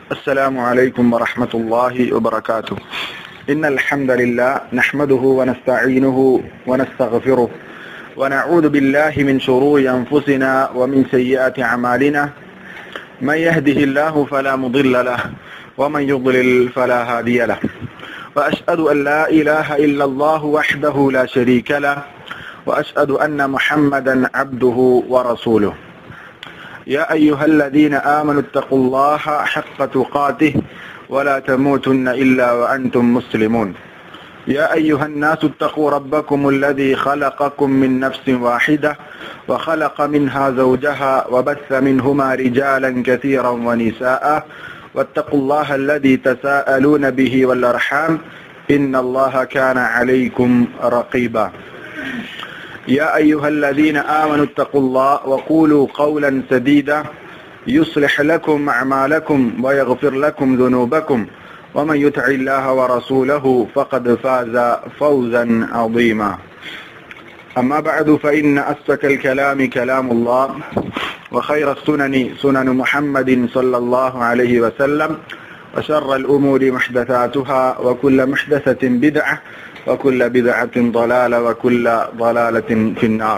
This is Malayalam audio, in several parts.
السلام عليكم ورحمة الله وبركاته إن الحمد لله نحمده ونستعينه ونستغفره ونعوذ بالله من شرور أنفسنا ومن سيئات أعمالنا من يهده الله فلا مضل له ومن يضلل فلا هادي له وأشهد أن لا إله إلا الله وحده لا شريك له وأشهد أن محمدا عبده ورسوله يا أيها الذين آمنوا اتقوا الله حق تقاته ولا تموتن إلا وأنتم مسلمون يا أيها الناس اتقوا ربكم الذي خلقكم من نفس واحدة وخلق منها زوجها وبث منهما رجالا كثيرا ونساء واتقوا الله الذي تساءلون به والأرحام إن الله كان عليكم رقيبا يا أيها الذين آمنوا اتقوا الله وقولوا قولا سديدا يصلح لكم أعمالكم ويغفر لكم ذنوبكم ومن يطع الله ورسوله فقد فاز فوزا عظيما أما بعد فإن أصدق الكلام كلام الله وخير السنن سنن محمد صلى الله عليه وسلم وشر الأمور محدثاتها وكل محدثة بدعة وكل بدعة ضلالة وكل ضلالة في النار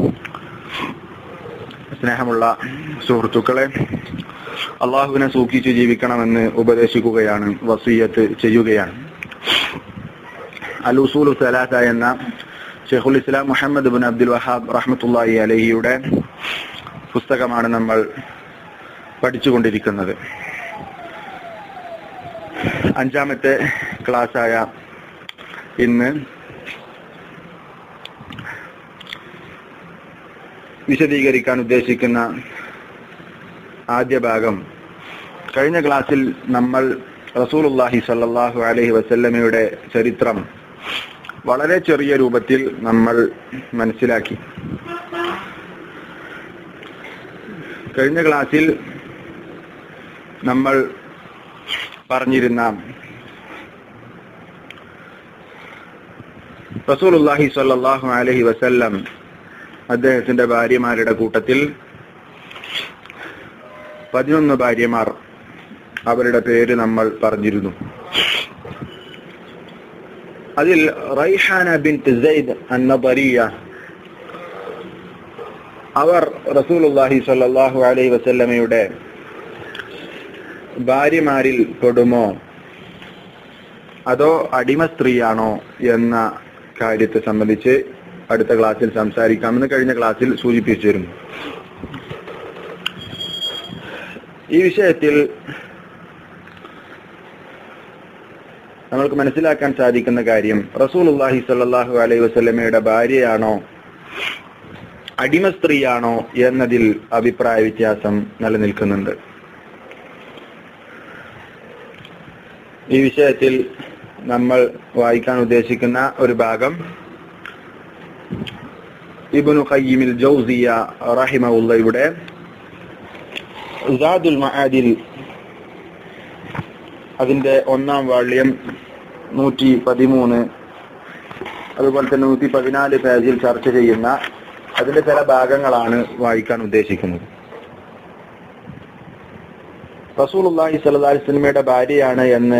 സ്നേഹമുള്ള സുഹൃത്തുക്കളെ അള്ളാഹുവിനെ സൂക്ഷിച്ച് ജീവിക്കണമെന്ന് ഉപദേശിക്കുകയാണ് വസീയത്ത് ചെയ്യുകയാണ് അൽ ഉസൂൽ സലാത്ത എന്ന ഷെയ്ഖുൽ Islam Muhammad bin Abdul Wahhab റഹ്മത്തുള്ളാഹി അലഹിയുടെ പുസ്തകമാണ് നമ്മൾ പഠിച്ചുകൊണ്ടിരിക്കുന്നത് അഞ്ചാമത്തെ ക്ലാസ്സായ ഇന്ന് വിശദീകരിക്കാൻ ഉദ്ദേശിക്കുന്ന ആദ്യ ഭാഗം കഴിഞ്ഞ ക്ലാസ്സിൽ നമ്മൾ റസൂലുല്ലാഹി സല്ലാഹു അലഹി വസല്ലമയുടെ ചരിത്രം വളരെ ചെറിയ രൂപത്തിൽ നമ്മൾ മനസ്സിലാക്കി കഴിഞ്ഞ ക്ലാസ്സിൽ നമ്മൾ പറഞ്ഞിരുന്ന റസൂലുല്ലാഹി സ്വല്ലല്ലാഹു അലൈഹി വസല്ലം അദ്ദേഹത്തിന്റെ ഭാര്യമാരുടെ കൂട്ടത്തിൽ പതിനൊന്ന് ഭാര്യമാർ അവരുടെ പേര് നമ്മൾ പറഞ്ഞിരുന്നു അതിൽ റൈഹാന ബിൻ സെയ്ദ് അന്നബരിയ അവർ റസൂലുല്ലാഹി സ്വല്ലല്ലാഹു അലൈഹി വസല്ലമയുടെ ഭാര്യമാരിൽ പെടുമോ അതോ അടിമ സ്ത്രീയാണോ എന്ന കാര്യത്തെ സംബന്ധിച്ച് അടുത്ത ക്ലാസ്സിൽ സംസാരിക്കാമെന്ന് കഴിഞ്ഞ ക്ലാസ്സിൽ സൂചിപ്പിച്ചിരുന്നു ഈ വിഷയത്തിൽ നമ്മൾക്ക് മനസ്സിലാക്കാൻ സാധിക്കുന്ന കാര്യം റസൂൽ അള്ളാഹി സല്ലാഹു അലൈഹി വസ്ലമയുടെ ഭാര്യയാണോ അടിമ സ്ത്രീയാണോ എന്നതിൽ അഭിപ്രായ വ്യത്യാസം നിലനിൽക്കുന്നുണ്ട് ഈ വിഷയത്തിൽ നമ്മൾ വായിക്കാൻ ഉദ്ദേശിക്കുന്ന ഒരു ഭാഗം ഇബിനു ഖയ്യിമിൽ ജൗസിയ റഹിമഉള്ളയുടെ സാദുൽ മആദിൽ അതിന്റെ ഒന്നാം വാള്യം നൂറ്റി പതിമൂന്ന് അതുപോലെ തന്നെ നൂറ്റി പതിനാല് പേജിൽ ചർച്ച ചെയ്യുന്ന അതിന്റെ ചില ഭാഗങ്ങളാണ് വായിക്കാൻ ഉദ്ദേശിക്കുന്നത് റസൂലുള്ളാഹി സ്വല്ലല്ലാഹി അലൈഹി വസല്ലമയുടെ ഭാര്യയാണ് എന്ന്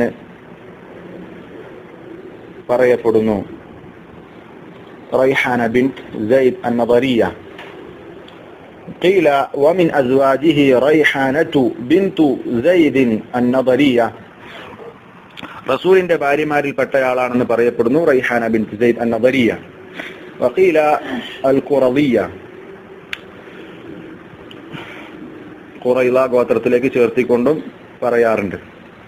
പറയപ്പെടുന്നു റൈഹാന ബിൻ സെയ്ദ് النظرية قيل ومن أزواجه ريحانة بنت زيد النظرية റസൂലിന്റെ ഭാര്യമാരിൽപ്പെട്ടയാളാണെന്ന് പറയപ്പെടുന്നു റൈഹാന ബിൻ സെയ്ദ് النظرية وقيل القرضية ഖുറൈല ഗോത്രത്തിലേക്ക് ചേർത്തിക്കൊണ്ടും പറയാറുണ്ട്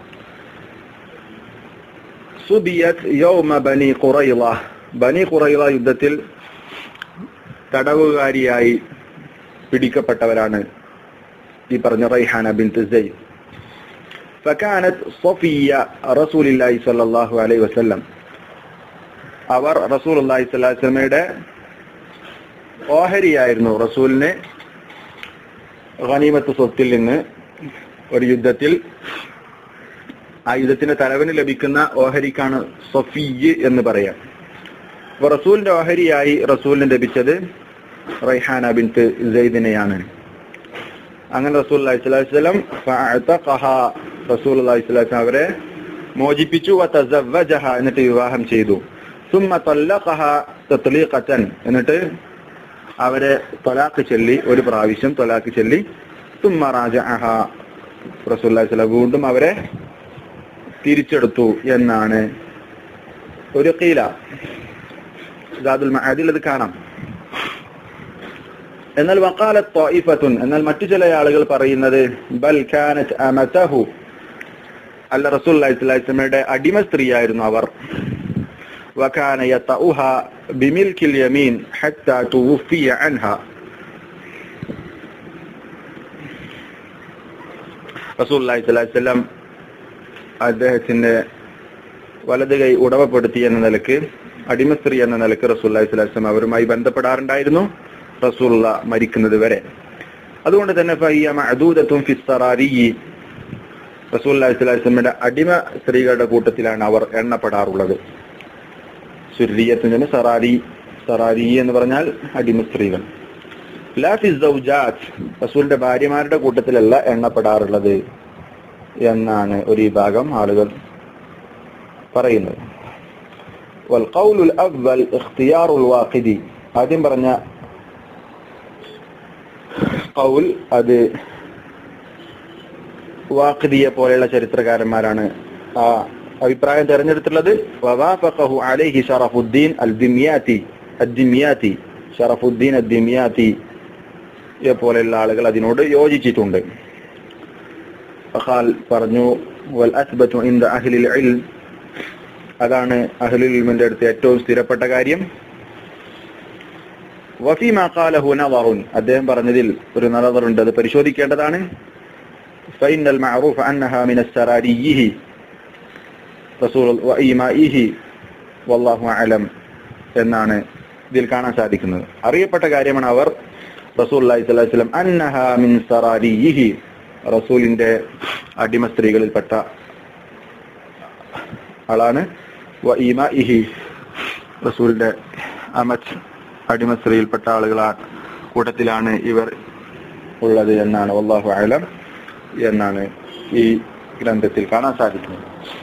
സുബിയത് യൗമ ബനി ഖുറൈല ബനി ഖുറൈല യുദ്ധത്തിൽ തടവുകാരിയായി പിടിക്കപ്പെട്ടവരാണ് ഈ പറഞ്ഞ റൈഹാന ബിൻ സെയ്ദ് فكانت صفية رسول الله صلى الله عليه وسلم അവർ റസൂൽ അള്ളാഹി സ്വലാസ്ലമയുടെ ഓഹരിയായിരുന്നു റസൂലിന് ഖനീമത്ത് സ്വത്തിൽ നിന്ന് ഒരു യുദ്ധത്തിൽ ആ യുദ്ധത്തിന്റെ തലവന് ലഭിക്കുന്ന ഓഹരിക്കാണ് സൊഫിയ് എന്ന് പറയാം അപ്പൊ റസൂലിന്റെ ഓഹരിയായി റസൂലിന് ലഭിച്ചത് റൈഹാന ബിൻത്ത് സെയ്ദിനെയാണ് അങ്ങനെ റസൂൽ അലൈഹി സ്വലം റസൂൽ അള്ളാഹിസ്ലാം അവരെ മോചിപ്പിച്ചു വതസവ്വജഹ എന്നിട്ട് വിവാഹം ചെയ്തു സുമ്മ തല്ലഖഹ തത്ലീഖത്തൻ എന്നിട്ട് അവരെ തൊലാക്ക് ചൊല്ലി ഒരു പ്രാവശ്യം തൊലാക്ക് ചൊല്ലി സുമ്മ റാജഅഹ റസൂൽ വീണ്ടും അവരെ തിരിച്ചെടുത്തു എന്നാണ് ഒരു കീല ജാദുൽ മഹാദിൽ അത് കാണാം എന്നാൽ വക്കാല ത്വായിഫത്തുൻ എന്നാൽ മറ്റു ചില ആളുകൾ പറയുന്നത് ബൽ കാനത്ത് അമതഹു അല്ല റസൂൽ അലൈഹിസ്ലാമയുടെ അടിമ സ്ത്രീയായിരുന്നു അവർ وكان يطأها بملك اليمين حتى توفي عنها റസൂൽ അലൈഹിസ്ലാം അദ്ദേഹത്തിന്റെ വലത് കൈ ഉടമപ്പെടുത്തി എന്ന നിലക്ക് അടിമ സ്ത്രീ എന്ന നിലക്ക് റസൂൽ അലൈഹിസ്ലാം അവരുമായി ബന്ധപ്പെടാറുണ്ടായിരുന്നു റസൂള്ള മരിക്കുന്നത് വരെ അതുകൊണ്ട് തന്നെ ഫയ്യ മഅദൂദത്തും ഫിസ്സറാരി റസൂൽ അലൈഹിസ്ലാമിന്റെ അടിമ സ്ത്രീകളുടെ കൂട്ടത്തിലാണ് അവർ എണ്ണപ്പെടാറുള്ളത് സുരീയത്തിന് സറാരി സറാരി എന്ന് പറഞ്ഞാൽ അടിമ സ്ത്രീകൾ ലാ ഫി സൗജാത്ത് റസൂലിന്റെ ഭാര്യമാരുടെ കൂട്ടത്തിലല്ല എണ്ണപ്പെടാറുള്ളത് എന്നാണ് ഒരു വിഭാഗം ആളുകൾ പറയുന്നത് والقول الأول اختيار الواقدي ആദ്യം പറഞ്ഞ കൗൽ അത് വാഖിദിയെ പോലെയുള്ള ചരിത്രകാരന്മാരാണ് ആ അഭിപ്രായം തെരഞ്ഞെടുത്തുള്ളത് വവാഫഖഹു അലൈഹി ഷറഫുദ്ദീൻ അൽ ദിമിയാത്തി അദ്ദിമിയാത്തി ഷറഫുദ്ദീൻ അദ്ദിമിയാത്തി പോലെയുള്ള ആളുകൾ അതിനോട് യോജിച്ചിട്ടുണ്ട് ഫഖാൽ പറഞ്ഞു വൽ അസ്ബത്തു ഇൻദ അഹ്ലിൽ ഇൽം അതാണ് അഹ്ലുൽ ഇൽമിന്റെ അടുത്ത് ഏറ്റവും സ്ഥിരപ്പെട്ട കാര്യം വഫീമ ഖാലഹു നദറുൻ അദ്ദേഹം പറഞ്ഞതിൽ ഒരു നദറുണ്ട് അത് പരിശോധിക്കേണ്ടതാണ് ഫൈനൽ മഅറൂഫ് അന്നഹ മിന സറാരിയിഹി റസൂൽ വഈമാഇഹി വല്ലാഹു അലം എന്നാണ് ഇതിൽ കാണാൻ സാധിക്കുന്നത് അറിയപ്പെട്ട കാര്യമാണ് അവർ റസൂൽ അലൈഹി സ്വലാഹു വസ്ലം അന്നഹ മിൻ സറാരിയിഹി റസൂലിന്റെ അടിമ സ്ത്രീകളിൽപ്പെട്ട ആളാണ് വഈമാഇഹി റസൂലിന്റെ അമത് അടിമ സ്ത്രീയിൽപ്പെട്ട ആളുകളാണ് കൂട്ടത്തിലാണ് ഇവർ ഉള്ളത് എന്നാണ് വല്ലാഹു അലം എന്നാണ് ഈ ഗ്രന്ഥത്തിൽ കാണാൻ സാധിക്കുന്നത്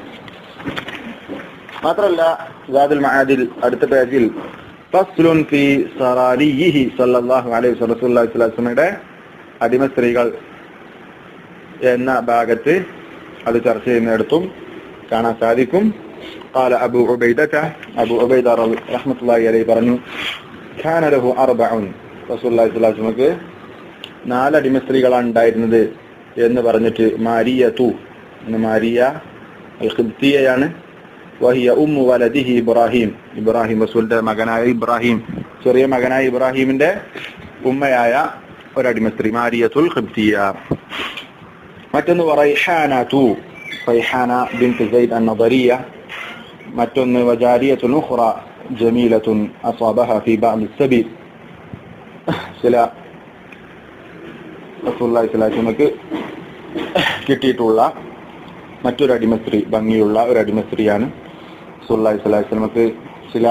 മാത്രമല്ല ജാദുൽ മഹാദിൽ അടുത്ത പേജിൽ ഫസ്ലുൻ ഫി സറാരിയിഹി സല്ലല്ലാഹു അലൈഹി റസൂലുള്ളാഹി സ്വല്ലല്ലാഹു അലൈഹി വസല്ലമയുടെ അടിമ സ്ത്രീകൾ എന്ന ഭാഗത്ത് അത് ചർച്ച ചെയ്യുന്നിടത്തും കാണാൻ സാധിക്കും قال أبو عبيدة أبو عبيدة رحمة الله عليه പറഞ്ഞു كان له أربع رسول الله صلى الله عليه وسلم നാല് അടിമ സ്ത്രീകളാണ് ഉണ്ടായിരുന്നത് എന്ന് പറഞ്ഞിട്ട് മാരിയ തു മാരിയ അൽ ഖിബ്തിയയാണ് വഹിയ ഉമ്മു വലദിഹി ഇബ്രാഹിം ഇബ്രാഹിം റസൂലിന്റെ മകനായ ഇബ്രാഹിം ചെറിയ മകനായ ഇബ്രാഹിമിന്റെ ഉമ്മയായ ഒരടിമ സ്ത്രീ മാരിയത്തുൽ ഖിബ്തിയ മറ്റൊന്ന് റൈഹാന തു റൈഹാന ബിൻത് സൈദ് അന്നദരിയ മറ്റൊന്ന് വജാരിയത്തുൽ ഉഖ്റ ജമീലത്തുൻ അസ്വാബഹ ഫി ബഅദ് സബീൽ ചില റസൂലുള്ളാഹി സ്വല്ലല്ലാഹു അലൈഹി വസല്ലമക്ക് കിട്ടിയിട്ടുള്ള മറ്റൊരു അടിമ സ്ത്രീ ഭംഗിയുള്ള ഒരു അടിമ സ്ത്രീയാണ് റസൂലുള്ളാഹി സ്വല്ലല്ലാഹു അലൈഹി വസല്ലമക്ക് ചില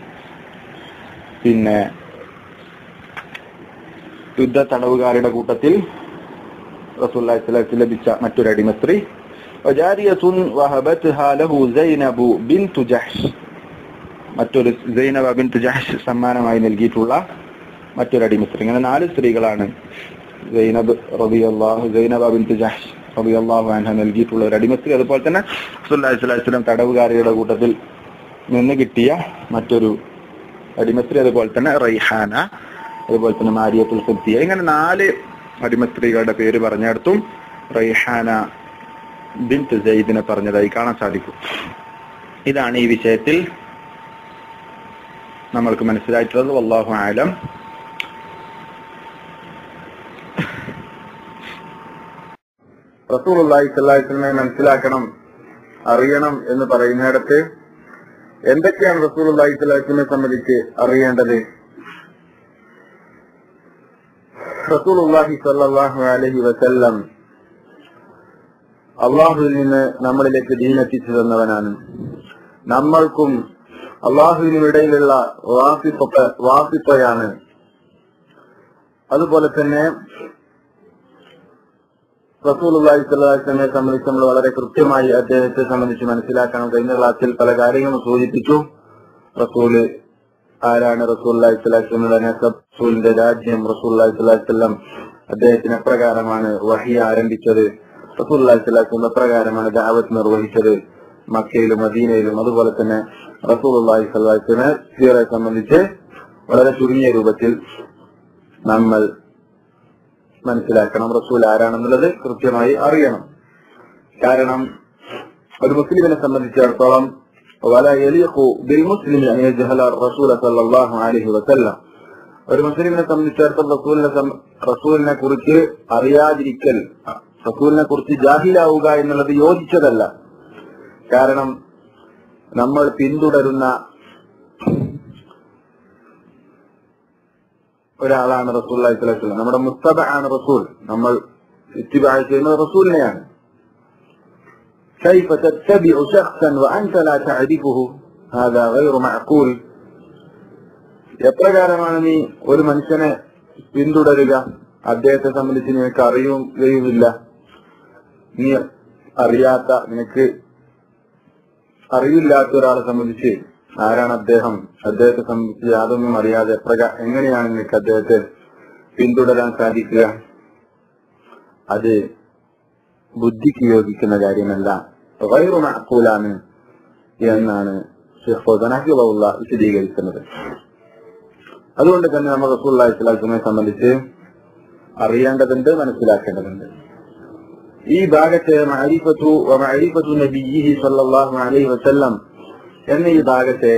പിന്നെ യുദ്ധ തടവുകാരുടെ കൂട്ടത്തിൽ റസൂലുള്ളാഹി സ്വല്ലല്ലാഹു അലൈഹി വസല്ലം ലഭിച്ച മറ്റൊരു അടിമ സ്ത്രീ വജാരിയത്തുൻ വഹബത്ഹാ ലഹു സൈനബു ബിൻതു ജഹ്ഷ് മറ്റൊരു സൈനബ ബിൻതു ജഹ്ഷ് സമ്മാനമായി നൽകിയിട്ടുള്ള മറ്റൊരു അടിമ സ്ത്രീ ഇങ്ങനെ നാല് സ്ത്രീകളാണ് സൈനബ് റബിയല്ലാഹു സൈനബ ബിൻതു ജഹ്ഷ് റബിയല്ലാഹു അൻഹ നൽകിയിട്ടുള്ള ഒരു അടിമ സ്ത്രീ അതുപോലെ തന്നെ റസൂലുള്ളാഹി സ്വല്ലല്ലാഹു അലൈഹി വസല്ലം തടവുകാരിയുടെ കൂട്ടത്തിൽ നിന്ന് കിട്ടിയ മറ്റൊരു അടിമ സ്ത്രീ അതുപോലെ തന്നെ റൈഹാന അതുപോലെ തന്നെ മാരിയത്തുൽ ഖുദ്ദിയ ഇങ്ങനെ നാല് അടിമ സ്ത്രീകളുടെ പേര് പറഞ്ഞിടത്തും റൈഹാന ബിൻത് സയ്യിദിനെ പറഞ്ഞതായി കാണാൻ സാധിക്കും ഇതാണ് ഈ വിഷയത്തിൽ നമ്മൾക്ക് മനസ്സിലായിട്ടുള്ളത് വല്ലാഹു ആലം റസൂലുള്ളാഹി സ്വല്ലല്ലാഹി അലൈഹി വസല്ലമയെ മനസ്സിലാക്കണം അറിയണം എന്ന് പറയുന്നിടത്ത് എന്തൊക്കെയാണ് റസൂലുള്ളാഹി സ്വല്ലല്ലാഹി അലൈഹി വസല്ലമയെ സംബന്ധിച്ച് അറിയേണ്ടത് റസൂലുള്ളാഹി സ്വല്ലല്ലാഹു അലൈഹി വസല്ലം അള്ളാഹുവിൽ നിന്ന് നമ്മളിലേക്ക് ദീനെത്തിച്ചു തന്നവനാണ് നമ്മൾക്കും അള്ളാഹുവിനും ഇടയിലുള്ള വാസിപ്പ വാസിപ്പയാണ് അതുപോലെ തന്നെ റസൂലുള്ളാഹി സ്വല്ലല്ലാഹു അലൈഹി വസല്ലമയെ സംബന്ധിച്ച് നമ്മൾ വളരെ കൃത്യമായി അദ്ദേഹത്തെ സംബന്ധിച്ച് മനസ്സിലാക്കണം കഴിഞ്ഞ ക്ലാസ്സിൽ പല കാര്യങ്ങളും സൂചിപ്പിച്ചു റസൂല് ആരാണ് റസൂലുള്ളാഹി സ്വല്ലല്ലാഹു അലൈഹി വസല്ലമയുടെ നസബ് റസൂലിന്റെ രാജ്യം റസൂലുള്ളാഹി സ്വല്ലല്ലാഹു അലൈഹി വസല്ലം അദ്ദേഹത്തിന് എപ്രകാരമാണ് വഹി ആരംഭിച്ചത് റസൂലുള്ളാഹി സ്വല്ലല്ലാഹു അലൈഹി വസല്ലം എപ്രകാരമാണ് ദഅവത്ത് നിർവഹിച്ചത് മക്കയിലും മദീനയിലും അതുപോലെ തന്നെ റസൂലുള്ളാഹി സ്വല്ലല്ലാഹു അലൈഹി വസല്ലമയെ സീറയെ സംബന്ധിച്ച് വളരെ ചുരുങ്ങിയ രൂപത്തിൽ നമ്മൾ മനസ്സിലാക്കണം റസൂൽ ആരാണെന്നുള്ളത് കൃത്യമായി അറിയണം കാരണം ഒരു മുസ്ലിമിനെ സംബന്ധിച്ചിടത്തോളം വല യലീഖു ബിൽ മുസ്ലിം അൻ യജ്ഹല റസൂല സല്ലല്ലാഹു അലൈഹി വസല്ലം ഒരു മുസ്ലിമിനെ സംബന്ധിച്ചിടത്തോളം റസൂലിനെ സം- റസൂലിനെ കുറിച്ച് അറിയാതിരിക്കൽ റസൂലിനെ കുറിച്ച് ജാഹിലാവുക എന്നുള്ളത് യോജിച്ചതല്ല കാരണം നമ്മൾ പിന്തുടരുന്ന ഒരാളാണ് റസൂൽ അലൈഹിസ്ലാം നമ്മുടെ മുസ്തബ ആണ് റസൂൽ നമ്മൾ ഇത്തിബാഴ് ചെയ്യുന്നത് റസൂലിനെയാണ് كيف تتبع شخصا وأنت لا تعرفه هذا غير معقول എപ്രകാരമാണ് നീ ഒരു മനുഷ്യനെ പിന്തുടരുക അദ്ദേഹത്തെ സംബന്ധിച്ച് നിനക്ക് അറിയുകയുമില്ല നീ അറിയാത്ത നിനക്ക് അറിവില്ലാത്ത ഒരാളെ സംബന്ധിച്ച് ആരാണ് അദ്ദേഹം അദ്ദേഹത്തെ സംബന്ധിച്ച് യാതൊന്നും അറിയാതെ എപ്രകാ എങ്ങനെയാണ് നിനക്ക് അദ്ദേഹത്തെ പിന്തുടരാൻ സാധിക്കുക അത് ബുദ്ധിക്ക് യോജിക്കുന്ന കാര്യമല്ല വൈറു മഅക്കൂലാണ് എന്നാണ് ഷെയ്ഖ് ഫൗസാൻ ഹഫിളഹുള്ള വിശദീകരിക്കുന്നത് അതുകൊണ്ട് തന്നെ നമ്മൾ റസൂൽ ഇസ്ലാമിനെ സംബന്ധിച്ച് അറിയേണ്ടതുണ്ട് മനസ്സിലാക്കേണ്ടതുണ്ട് ഈ ഭാഗത്തെ മഅരിഫത്തു വ മഅരിഫത്തു നബിയിഹി സല്ലല്ലാഹു അലൈഹി വസല്ലം എന്ന ഈ ഭാഗത്തെ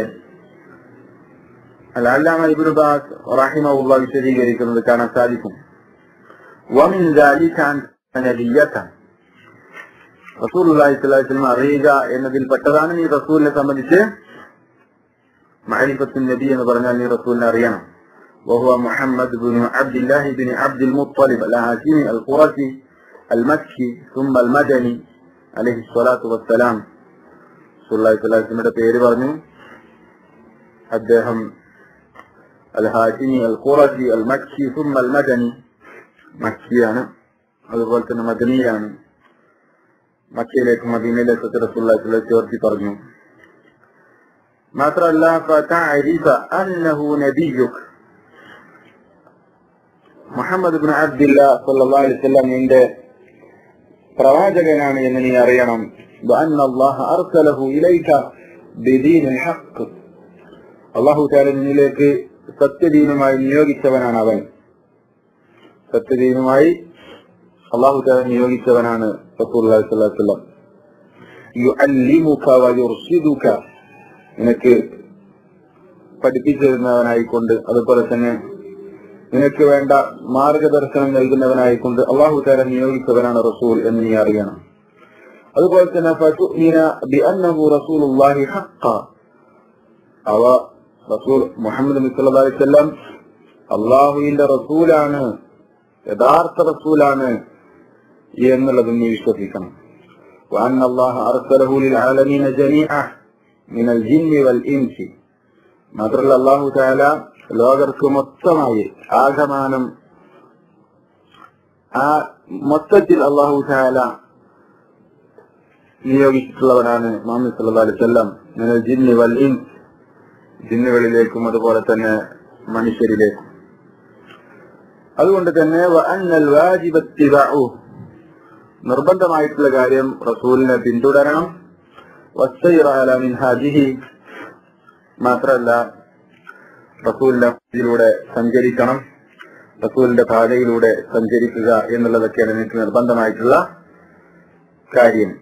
അല്ലാമ ഇബ്നു ബാസ് റഹിമഹുള്ള വിശദീകരിക്കുന്നത് കാണാൻ സാധിക്കും ومن ذلك أن نبيك റസൂലുള്ളാഹി സ്വല്ലല്ലാഹു അലൈഹി വസല്ലം അറിയുക എന്നതിൽ പെട്ടതാണ് നീ റസൂലിനെ സംബന്ധിച്ച് മഅരിഫത്തുൻ നബി എന്ന് പറഞ്ഞാൽ നീ റസൂലിനെ അറിയണം وهو محمد بن عبد الله بن عبد المطلب الهاشمي القرشي المكي ثم المدني عليه الصلاة والسلام റസൂലുള്ളാഹി സ്വല്ലല്ലാഹു അലൈഹി വസല്ലമയുടെ പേര് പറഞ്ഞു അദ്ദേഹം അൽ ഹാഷിമി അൽ ഖുറശി അൽ മക്കി സുമ്മ അൽ മദനി മക്കിയാണ് അതുപോലെ തന്നെ മദനിയാണ് മക്കയിലേക്ക് മദീനയിലേക്ക് റസൂള്ള ചേർത്തി പറഞ്ഞു മാത്രമല്ല فتعرف أنه نبيك മുഹമ്മദ് ബിൻ അബ്ദില്ല സല്ലല്ലാഹു അലൈഹി വസല്ലം നിന്റെ പ്രവാചകനാണ് എന്ന് നീ അറിയണം وأن الله أرسله إليك بدين الحق അള്ളാഹു താല നിന്നിലേക്ക് സത്യദീനുമായി നിയോഗിച്ചവനാണ് അവൻ സത്യദീനുമായി അള്ളാഹു താല നിയോഗിച്ചവനാണ് റസൂലുള്ളാഹി സ്വല്ലല്ലാഹു അലൈഹി വസല്ലം യുഅല്ലിമുക വയുർഷിദുക നിനക്ക് പഠിപ്പിച്ചു തരുന്നവനായിക്കൊണ്ട് അതുപോലെ തന്നെ നിനക്ക് വേണ്ട മാർഗദർശനം നൽകുന്നവനായിക്കൊണ്ട് അള്ളാഹു താല നിയോഗിച്ചവനാണ് റസൂൽ എന്ന് നീ അറിയണം അതുപോലെ തന്നെ ഫതുഅ്മിന ബിഅന്നഹു റസൂലുള്ളാഹി ഹഖ്ഖ അവ റസൂൽ മുഹമ്മദ് നബി സല്ലല്ലാഹു അലൈഹി വസല്ലം അള്ളാഹുവിന്റെ റസൂലാണ് യഥാർത്ഥ റസൂലാണ് എന്നുള്ളത് നീ വിശ്വസിക്കണം وأن الله أرسله للعالمين جميعا من الجن والإنس മാത്രമല്ല അള്ളാഹു താല ലോകർക്ക് മൊത്തമായി ആകമാനം ആ മൊത്തത്തിൽ അള്ളാഹു താല നിയോഗിച്ചിട്ടുള്ളവനാണ് മുഹമ്മദ് സല്ലല്ലാഹു അലൈഹി വസല്ലം മിനൽ ജിന്നി വൽ ഇൻസ് ജിന്നുകളിലേക്കും അതുപോലെ തന്നെ മനുഷ്യരിലേക്കും അതുകൊണ്ട് തന്നെ വഅന്നൽ വാജിബ ഇത്തിബാഉ നിർബന്ധമായിട്ടുള്ള കാര്യം റസൂലിനെ പിന്തുടരണം വസ്സൈറ അലാ മിൻഹാജിഹി മാത്രമല്ല റസൂലിന്റെ ഇതിലൂടെ സഞ്ചരിക്കണം റസൂലിന്റെ പാതയിലൂടെ സഞ്ചരിക്കുക എന്നുള്ളതൊക്കെയാണ് എനിക്ക് നിർബന്ധമായിട്ടുള്ള കാര്യം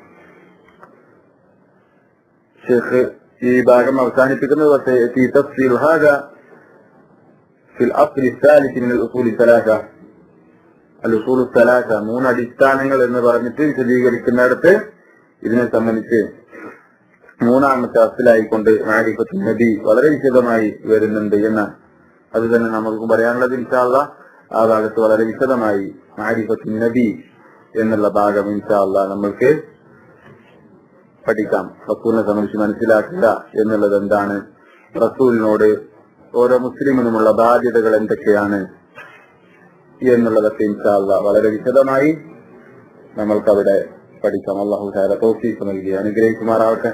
ഷെയ്ഖ് ഈ ഭാഗം അവസാനിപ്പിക്കുന്നത് وسيأتي تفصيل هذا في الأصل الثالث من الأصول الثلاثة الأصول الثلاثة മൂന്ന് അടിസ്ഥാനങ്ങൾ എന്ന് പറഞ്ഞിട്ട് വിശദീകരിക്കുന്നിടത്ത് ഇതിനെ സംബന്ധിച്ച് മൂന്നാമത്തെ അസിലായിക്കൊണ്ട് മാരിഫത്ത് നബി വളരെ വിശദമായി വരുന്നുണ്ട് എന്ന് അത് തന്നെ നമുക്ക് പറയാനുള്ളത് ഇൻഷാല്ല ആ ഭാഗത്ത് വളരെ വിശദമായി മാരിഫത്ത് നബി എന്നുള്ള ഭാഗം ഇൻഷാല്ല നമ്മൾക്ക് പഠിക്കാം റസൂലിനെ സംബന്ധിച്ച് മനസ്സിലാക്കുക എന്നുള്ളത് എന്താണ് റസൂലിനോട് ഓരോ മുസ്ലിമിനുമുള്ള ബാധ്യതകൾ എന്തൊക്കെയാണ് എന്നുള്ളതൊക്കെ ഇൻഷാല്ല വളരെ വിശദമായി നമ്മൾക്ക് അവിടെ പഠിക്കാം അള്ളാഹു താര തോഫീക്ക് നൽകി അനുഗ്രഹിക്കുമാറാവട്ടെ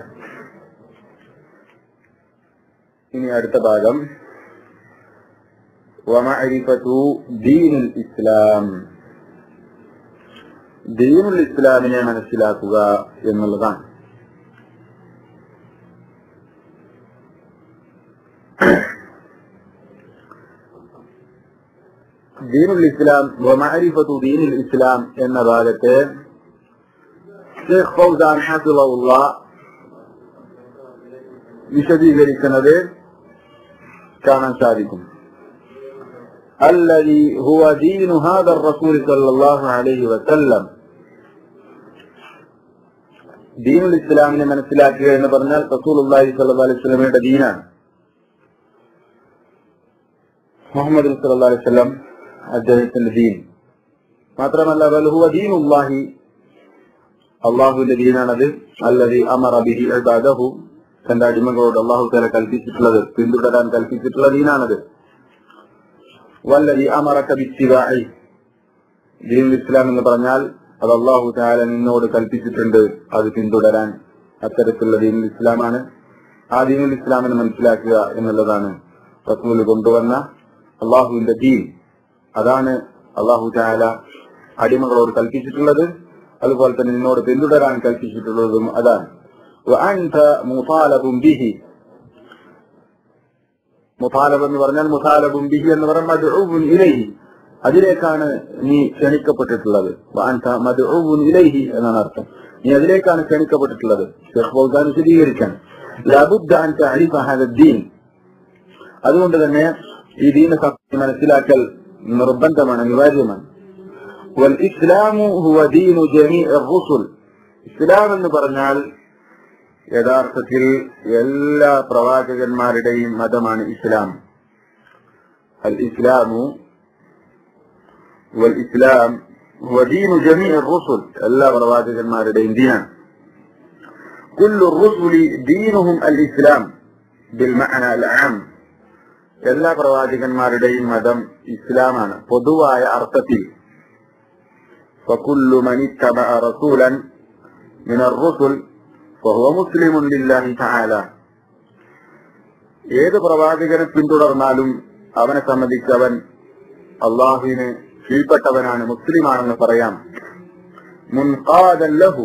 ഇനി അടുത്ത ഭാഗം വമഅരിഫതു ദീനുൽ ഇസ്ലാം ദീനുൽ ഇസ്ലാമിനെ മനസ്സിലാക്കുക എന്നുള്ളതാണ് ദീനുൽ ഇസ്ലാം വമഅരിഫതു ദീനുൽ ഇസ്ലാം എന്ന ഭാഗത്തെ ഷെയ്ഖ് ഫൗസാൻ ഹഫിളഹുള്ള വിശദീകരിക്കുന്നത് കാണാൻ സാധിക്കും الذي هو دين هذا الرسول صلى الله عليه وسلم ദീനുൽ ഇസ്ലാമിനെ മനസ്സിലാക്കുക എന്ന് പറഞ്ഞാൽ റസൂൽ അള്ളാഹി സല്ലല്ലാഹു അലൈഹി വസല്ലമയുടെ ദീനാണ് മുഹമ്മദ് സല്ലല്ലാഹു അലൈഹി വസല്ലം അദ്ദേഹത്തിന്റെ ദീൻ മാത്രമല്ല ബൽ ഹുവ ദീനുല്ലാഹി അള്ളാഹുവിന്റെ ദീനാണത് അല്ലതി അമറ ബിഹി ഇബാദഹു തന്റെ അടിമകളോട് അള്ളാഹു തല കൽപ്പിച്ചിട്ടുള്ളത് പിന്തുടരാൻ കൽപ്പിച്ചിട്ടുള്ള ദീനാണത് വല്ലതി അമറക്ക ബിത്തിബായി ദീനുൽ ഇസ്ലാം എന്ന് പറഞ്ഞാൽ അത് അള്ളാഹു താല നിന്നോട് കൽപ്പിച്ചിട്ടുണ്ട് അത് പിന്തുടരാൻ അത്തരത്തിലുള്ള ദീനുൽ ഇസ്ലാമാണ് ആ ദീനുൽ ഇസ്ലാമിനെ മനസ്സിലാക്കുക എന്നുള്ളതാണ് റസൂല് കൊണ്ടുവന്ന അള്ളാഹുവിന്റെ ദീൻ അതാണ് അള്ളാഹു താല അടിമകളോട് കൽപ്പിച്ചിട്ടുള്ളത് അതുപോലെ തന്നെ നിന്നോട് പിന്തുടരാൻ കൽപ്പിച്ചിട്ടുള്ളതും അതാണ് وأنت مطالب به മുതാലബ് എന്ന് പറഞ്ഞാൽ മുതാലബും ബിഹി എന്ന് പറഞ്ഞാൽ മദ്ഉബുൻ ഇലൈഹി അതിലേക്കാണ് നീ ക്ഷണിക്കപ്പെട്ടിട്ടുള്ളത് വാൻത മദ്ഉബുൻ ഇലൈഹി എന്നാണ് അർത്ഥം നീ അതിലേക്കാണ് ക്ഷണിക്കപ്പെട്ടിട്ടുള്ളത് ഷെയ്ഖ് ഫൗസാൻ വിശദീകരിക്കാൻ ലബുദ്ദ അൻ തഅരിഫ ഹദ ദീൻ അതുകൊണ്ട് തന്നെ ഈ ദീന മനസ്സിലാക്കൽ നിർബന്ധമാണ് അനിവാര്യമാണ് വൽ ഇസ്ലാമു ഹുവ ദീനു ജമീഇ റുസുൽ ഇസ്ലാം എന്ന് പറഞ്ഞാൽ യഥാർത്ഥത്തിൽ എല്ലാ പ്രവാചകന്മാരുടെയും മതമാണ് ഇസ്ലാം അൽ ഇസ്ലാമു വൽ ഇസ്ലാം വദീനു ജമീഅ റുസുൽ എല്ലാ പ്രവാചകന്മാരുടെയും ദീനാണ് كل الرسل دينهم الإسلام بالمعنى العام എല്ലാ പ്രവാചകന്മാരുടെയും മതം ഇസ്ലാമാണ് പൊതുവായ അർത്ഥത്തിൽ فكل من اتبع رسولا من الرسل فهو مسلم لله تعالى ഏത് പ്രവാചകനെ പിന്തുടർന്നാലും അവനെ സംബന്ധിച്ച് അവൻ അള്ളാഹുവിന് കീഴ്പ്പെട്ടവനാണ് മുസ്ലിമാണെന്ന് പറയാം മുൻകാദൻ ലഹു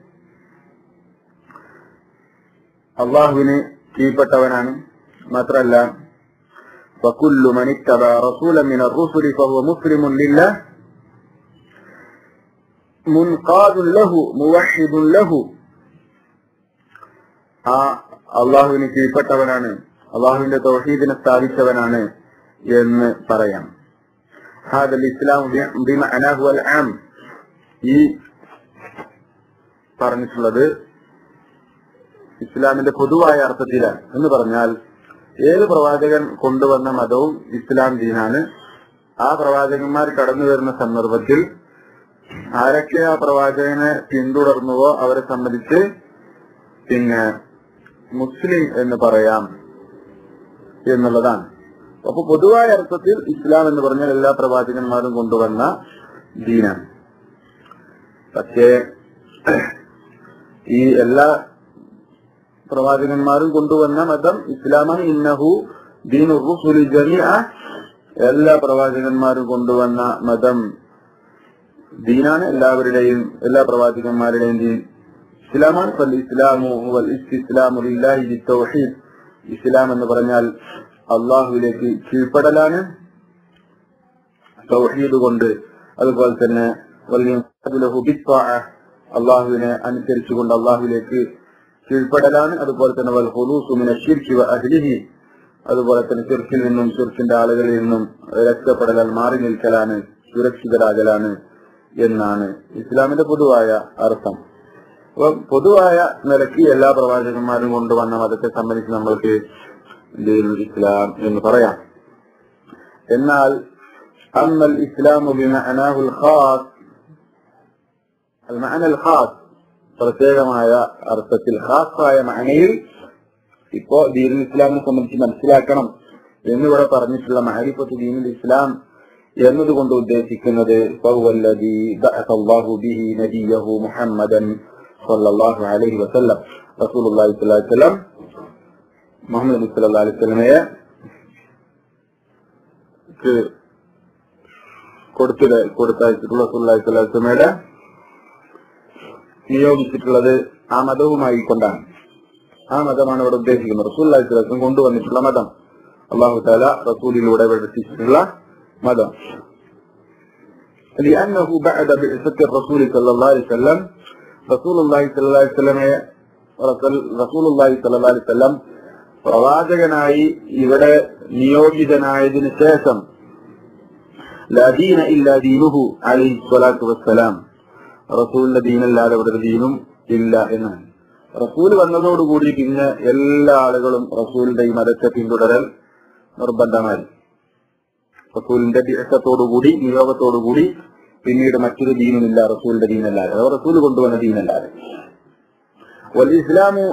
അള്ളാഹുവിന് കീഴ്പ്പെട്ടവനാണ് മാത്രല്ല فكل من اتبع رسولا من الرسل فهو مسلم لله منقاد له موحد له ആ അള്ളാഹുവിന് കീഴ്പ്പെട്ടവനാണ് അള്ളാഹുവിന്റെ തൗഹീദിനെ സ്ഥാപിച്ചവനാണ് എന്ന് പറയാം هذا الإسلام بمعناه العام ഈ പറഞ്ഞിട്ടുള്ളത് ഇസ്ലാമിന്റെ പൊതുവായ അർത്ഥത്തിലാണ് എന്ന് പറഞ്ഞാൽ ഏത് പ്രവാചകൻ കൊണ്ടുവന്ന മതവും ഇസ്ലാം ദീനാണ് ആ പ്രവാചകന്മാർ കടന്നു വരുന്ന സന്ദർഭത്തിൽ ആരൊക്കെ ആ പ്രവാചകനെ പിന്തുടർന്നുവോ അവരെ സംബന്ധിച്ച് പിന്നെ മുസ്ലിം എന്ന് പറയാം എന്നുള്ളതാണ് അപ്പൊ പൊതുവായ അർത്ഥത്തിൽ ഇസ്ലാം എന്ന് പറഞ്ഞാൽ എല്ലാ പ്രവാചകന്മാരും കൊണ്ടുവന്ന ദീനാണ് പക്ഷേ ഈ എല്ലാ പ്രവാചകന്മാരും കൊണ്ടുവന്ന മതം ഇസ്ലാമാണ് ഇന്നഹു ദീനു റുസുലി ജമിഅ എല്ലാ പ്രവാചകന്മാരും കൊണ്ടുവന്ന മതം ദീനാണ് എല്ലാവരുടെയും എല്ലാ പ്രവാചകന്മാരുടെയും ദീൻ ഇസ്ലാമാണ് ഫൽ ഇസ്ലാമു വൽ ഇസ്തിസ്ലാമു ലില്ലാഹി ബിത്തൗഹീദ് ഇസ്ലാം എന്ന് പറഞ്ഞാൽ അള്ളാഹുവിലേക്ക് കീഴ്പ്പെടലാണ് തൗഹീദ് കൊണ്ട് അതുപോലെ തന്നെ അള്ളാഹുവിനെ അനുസരിച്ചുകൊണ്ട് അള്ളാഹുവിലേക്ക് കീഴ്പ്പെടലാണ് അതുപോലെ തന്നെ വൽ ഹുലൂസുമിനെ ഷിർക്കി അഹ്ലിഹി അതുപോലെ തന്നെ ചെറുക്കിൽ നിന്നും ചെറുക്കിന്റെ ആളുകളിൽ നിന്നും രക്ഷപ്പെടലാൽ മാറി നിൽക്കലാണ് സുരക്ഷിതരാകലാണ് എന്നാണ് ഇസ്ലാമിന്റെ പൊതുവായ അർത്ഥം അപ്പൊ പൊതുവായ നിലയ്ക്ക് എല്ലാ പ്രവാചകന്മാരും കൊണ്ടുവന്ന മതത്തെ സംബന്ധിച്ച് നമ്മൾക്ക് ദീനുൽ ഇസ്ലാം എന്ന് പറയാം എന്നാൽ അമ്മൽ ഇസ്ലാം ബിമഅനാഹുൽ ഖാസ് المعنى الخاص പ്രത്യേകമായ അർത്ഥത്തിൽ ഖാസായ മഅനയിൽ ഇപ്പോ ദീനുൽ ഇസ്ലാമിനെ സംബന്ധിച്ച് മനസ്സിലാക്കണം എന്നിവിടെ പറഞ്ഞിട്ടുള്ള മഹരിഫത്ത് ദീനുൽ ഇസ്ലാം എന്നതുകൊണ്ട് ഉദ്ദേശിക്കുന്നത് ഫഹുവല്ലദീ ബഅസല്ലാഹു ബിഹി നബിയഹു മുഹമ്മദൻ സല്ലല്ലാഹു അലൈഹി വസല്ലം റസൂലുള്ളാഹി സ്വല്ലല്ലാഹു അലൈഹി വസല്ലം മുഹമ്മദ് നബി സല്ലല്ലാഹു അലൈഹി വസല്ലമയെ ക്ക് കൊടുത്തിട്ട് കൊടുത്തയച്ചിട്ടുള്ള റസൂലുള്ളാഹി സ്വല്ലല്ലാഹു അലൈഹി വസല്ലമയുടെ നിയോഗിച്ചിട്ടുള്ളത് ആ മതവുമായി കൊണ്ടാണ് ആ മതമാണ് ഇവിടെ ഉദ്ദേശിക്കുന്നത് റസൂലുള്ളാഹി സ്വല്ലല്ലാഹു അലൈഹി വസല്ലം കൊണ്ടുവന്നിട്ടുള്ള മതം അള്ളാഹു താല റസൂലിലൂടെ പഠിപ്പിച്ചിട്ടുള്ള مدى لأنه بعد بعثة الرسول صلى الله عليه وسلم رسول الله صلى الله عليه وسلم റസൂൽ അള്ളാഹി സല്ലാ അലൈഹി വല്ലം പ്രവാചകനായി ഇവിടെ നിയോഗിതനായതിനു ശേഷം ലദീന ഇല്ലാ ദീനുഹു അലൈഹി സ്വലാത്തു വസ്സലാം റസൂലിന്റെ ദീനല്ലാതെ ഇവിടെ ഒരു ദീനും ഇല്ല എന്നാണ് റസൂൽ വന്നതോടുകൂടി പിന്നെ എല്ലാ ആളുകളും റസൂലിന്റെ ഈ മതത്തെ പിന്തുടരൽ നിർബന്ധമായി റസൂലിന്റെ ദിവസത്തോടുകൂടി നിയോഗത്തോടുകൂടി പിന്നീട് മറ്റൊരു ദീനുമില്ല റസൂലിന്റെ ദീനല്ലാതെ അഥവാ റസൂൽ കൊണ്ടുവന്ന ദീനല്ലാതെ ഇസ്ലാമു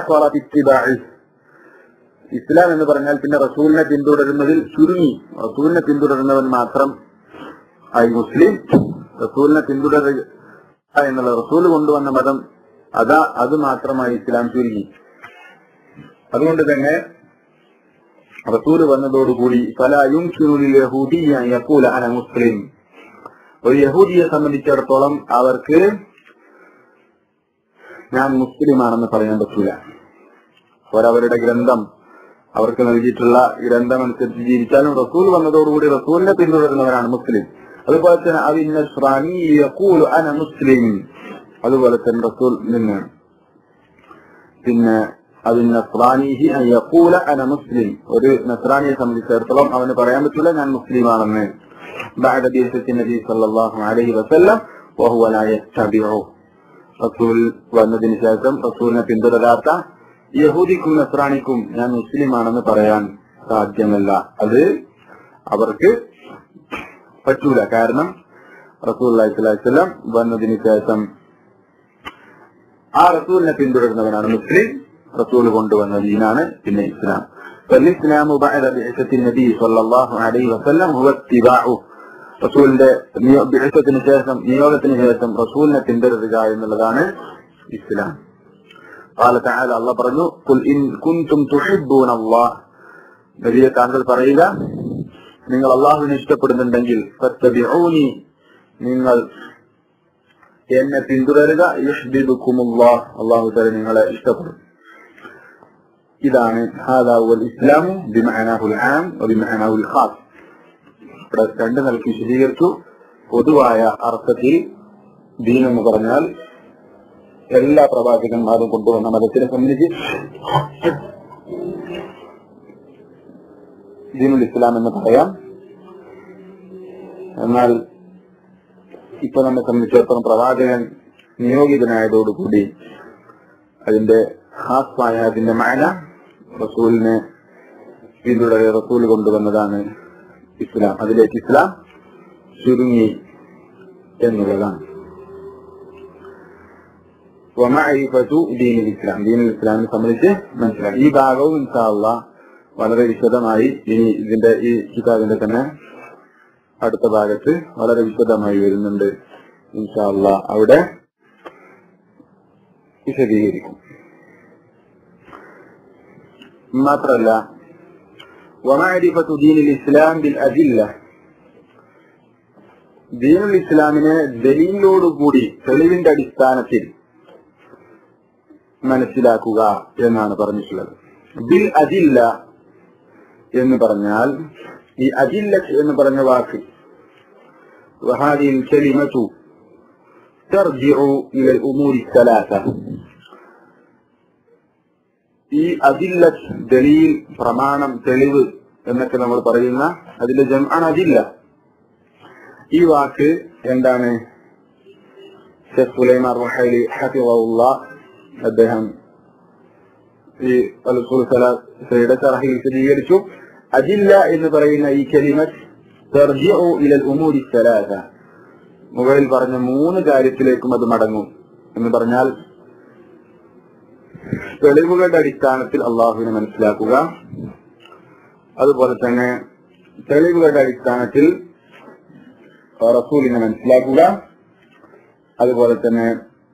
ഇസ്ലാം എന്ന് പറഞ്ഞാൽ പിന്നെ റസൂലിനെ പിന്തുടരുന്നതിൽ ചുരുങ്ങി റസൂലിനെ പിന്തുടരുന്നവൻ മാത്രം ആയി മുസ്ലിം റസൂലിനെ പിന്തുടരുക എന്നുള്ള റസൂൽ കൊണ്ടുവന്ന മതം അതാ അത് മാത്രമായി ഇസ്ലാം ചുരുങ്ങി അതുകൊണ്ട് തന്നെ റസൂല് വന്നതോടുകൂടി പല യഹൂദിയൂല അന മുസ്ലിം ഒരു യഹൂദിയെ സംബന്ധിച്ചിടത്തോളം അവർക്ക് ഞാൻ മുസ്ലിമാണെന്ന് പറയാൻ പറ്റൂല അവരവരുടെ ഗ്രന്ഥം അവർക്ക് നൽകിയിട്ടുള്ള ഗ്രന്ഥം അനുസരിച്ച് ജീവിച്ചാലും റസൂൽ വന്നതോടുകൂടി റസൂലിനെ പിന്തുടരുന്നവരാണ് മുസ്ലിം അതുപോലെ തന്നെ അവിന്നൂലു അന മുസ്ലിം അതുപോലെ തന്നെ റസൂൽ നിന്ന് പിന്നെ അതിൽ നസ്രാനിഹി യഖൂല അന മുസ്ലിം ഒരു നസ്രാനിയെ സംബന്ധിച്ചിടത്തോളം അവന് പറയാൻ പറ്റില്ല ഞാൻ മുസ്ലിമാണെന്ന് بعد بعثة النبي صلى الله عليه وسلم وهو لا يتبعه റസൂൽ വന്നതിന് ശേഷം റസൂലിനെ പിന്തുടരാത്ത യഹൂദിക്കും നസ്രാണിക്കും ഞാൻ മുസ്ലിമാണെന്ന് പറയാൻ സാധ്യമല്ല അത് അവർക്ക് പറ്റൂല കാരണം റസൂൽ അലൈഹിസ്ലാം വന്നതിന് ശേഷം ആ റസൂലിനെ പിന്തുടരുന്നവനാണ് മുസ്ലിം റസൂൽ കൊണ്ടുവന്ന ദീനാണ് പിന്നെ ഇസ്ലാം فالإسلام بعد بعثة النبي صلى الله عليه وسلم هو اتباعه റസൂലിന്റെ ബിഹത്തിന് ശേഷം നിയോഗത്തിന് ശേഷം റസൂലിനെ പിന്തുടരുക എന്നുള്ളതാണ് ഇസ്ലാം قال تعالى الله പറഞ്ഞു قل إن كنتم تحبون الله നബിയെ താങ്കൾ പറയുക നിങ്ങൾ അള്ളാഹുവിനെ ഇഷ്ടപ്പെടുന്നുണ്ടെങ്കിൽ ഫത്തബിഊനി നിങ്ങൾ എന്നെ പിന്തുടരുക യുഹ്ബിബുക്കുമുല്ലാഹ് അള്ളാഹു തആല നിങ്ങളെ ഇഷ്ടപ്പെടും ഇതാണ് ഹാദാ വൽ ഇസ്ലാമു ബിമഅനാഹുൽ ആം വബിമഅനാഹുൽ ഖാസ് ഇവിടെ രണ്ട് നിലയ്ക്ക് വിശദീകരിച്ചു പൊതുവായ അർത്ഥത്തിൽ ദീൻ എന്ന് പറഞ്ഞാൽ എല്ലാ പ്രവാചകന്മാരും കൊണ്ടുവന്ന മതത്തിനെ സംബന്ധിച്ച് ദീനുൽ ഇസ്ലാം എന്ന് പറയാം എന്നാൽ ഇപ്പൊ നമ്മെ സംബന്ധിച്ചിടത്തോളം പ്രവാചകൻ നിയോഗിതനായതോടുകൂടി അതിന്റെ ഹാസ്മായ അതിന്റെ മാന റസൂലിനെ പിന്തുടരെ റസൂൽ കൊണ്ടുവന്നതാണ് ഇസ്ലാം അതിലേക്ക് ഇസ്ലാം ചുരുങ്ങി എന്നുള്ളതാണ് വമഅരിഫത്തു ദീനുൽ ഇസ്ലാം ദീനുൽ ഇസ്ലാമിനെ സംബന്ധിച്ച് മനസ്സിലാക്കി ഈ ഭാഗവും ഇൻഷാല്ല വളരെ വിശദമായി ഇനി ഇതിന്റെ ഈ കിതാബിന്റെ തന്നെ അടുത്ത ഭാഗത്ത് വളരെ വിശദമായി വരുന്നുണ്ട് ഇൻഷാല്ല അവിടെ വിശദീകരിക്കും മാത്രല്ല ومعرفة دين الإسلام بالأدلة ദീനുൽ ഇസ്ലാമിനെ ദലീലോടുകൂടി തെളിവിന്റെ അടിസ്ഥാനത്തിൽ മനസ്സിലാക്കുക എന്നാണ് പറഞ്ഞിട്ടുള്ളത് ബിൽ അജില്ല എന്ന് പറഞ്ഞാൽ ഈ അജില്ല എന്ന് പറഞ്ഞ വാക്ക് وهذه الكلمة ترجع إلى الأمور الثلاثة ഈ അജില്ല ദലീൽ പ്രമാണം തെളിവ് എന്നൊക്കെ നമ്മൾ പറയുന്ന അതിന്റെ ജമാണ് അജില്ല ഈ വാക്ക് എന്താണ് ഷെഖ് സുലൈമാൻ റഹലി ഹഫിള്ള അദ്ദേഹം ഈ അൽസുൽ സലയുടെ ചറഹിൽ വിശദീകരിച്ചു അജില്ല എന്ന് പറയുന്ന ഈ കലിമത്ത് തെർജിഉ ഇലൽ ഉമൂരി സലാസ മുകളിൽ പറഞ്ഞ മൂന്ന് കാര്യത്തിലേക്കും അത് മടങ്ങും എന്ന് പറഞ്ഞാൽ തെളിവുകളുടെ അടിസ്ഥാനത്തിൽ അള്ളാഹുവിനെ മനസ്സിലാക്കുക അതുപോലെ തന്നെ തെളിവുകളുടെ അടിസ്ഥാനത്തിൽ റസൂലിനെ മനസ്സിലാക്കുക അതുപോലെ തന്നെ